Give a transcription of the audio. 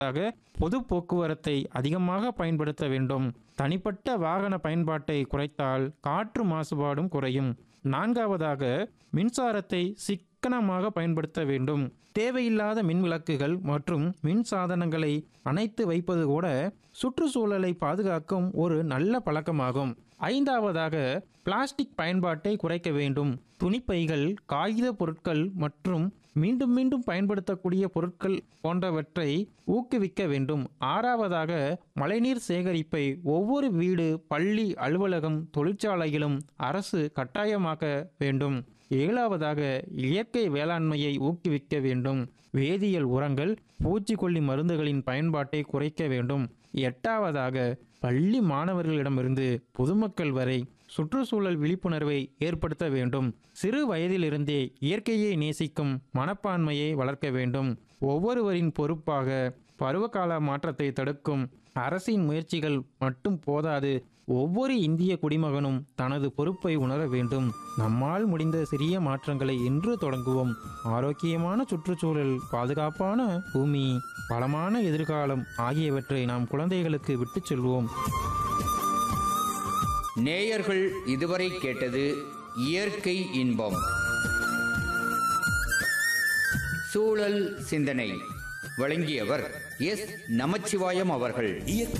ஆக பொது போக்குவரத்தை அதிகமாக பயன்படுத்த வேண்டும் தனிப்பட்ட வாகன பயன்பாட்டை குறைத்தால் காற்று மாசுபாடும் குறையும் நான்காவதாக மின்சாரத்தை சிக்கனமாக பயன்படுத்த வேண்டும் தேவையில்லாத மின் விளக்குகள் மற்றும் மின் சாதனங்களை அணைத்து வைப்பது கூட சுற்றுச்சூழலை பாதுகாக்கும் ஒரு நல்ல பழக்கமாகும் ஐந்தாவதாக பிளாஸ்டிக் பயன்பாட்டை குறைக்க வேண்டும் துணிப்பைகள் காகித பொருட்கள் மற்றும் மீண்டும் மீண்டும் பயன்படுத்தக்கூடிய பொருட்கள் போன்றவற்றை ஊக்குவிக்க வேண்டும் ஆறாவதாக மழைநீர் சேகரிப்பை ஒவ்வொரு வீடு பள்ளி அலுவலகம் தொழிற்சாலையிலும் அரசு கட்டாயமாக்க வேண்டும் ஏழாவதாக இயற்கை வேளாண்மையை ஊக்குவிக்க வேண்டும் வேதியியல் உரங்கள் பூச்சிக்கொல்லி மருந்துகளின் பயன்பாட்டை குறைக்க வேண்டும் எட்டாவதாக பள்ளி மாணவர்களிடமிருந்து பொதுமக்கள் வரை சுற்றுச்சூழல் விழிப்புணர்வை ஏற்படுத்த வேண்டும் சிறு வயதிலிருந்தே இயற்கையை நேசிக்கும் மனப்பான்மையை வளர்க்க வேண்டும் ஒவ்வொருவரின் பொறுப்பாக பருவகால மாற்றத்தை தடுக்கும் அரசின் முயற்சிகள் மட்டும் போதாது ஒவ்வொரு இந்திய குடிமகனும் தனது பொறுப்பை உணர வேண்டும் நம்மால் முடிந்த சிறிய மாற்றங்களை இன்று தொடங்குவோம் ஆரோக்கியமான சுற்றுச்சூழல் பாதுகாப்பான பூமி வளமான எதிர்காலம் ஆகியவற்றை நாம் குழந்தைகளுக்கு விட்டுச் செல்வோம் நேயர்கள் இதுவரை கேட்டது இயற்கை இன்பம் சூழல் சிந்தனை வழங்கியவர் எஸ் நமச்சிவாயம் அவர்கள் இயற்கை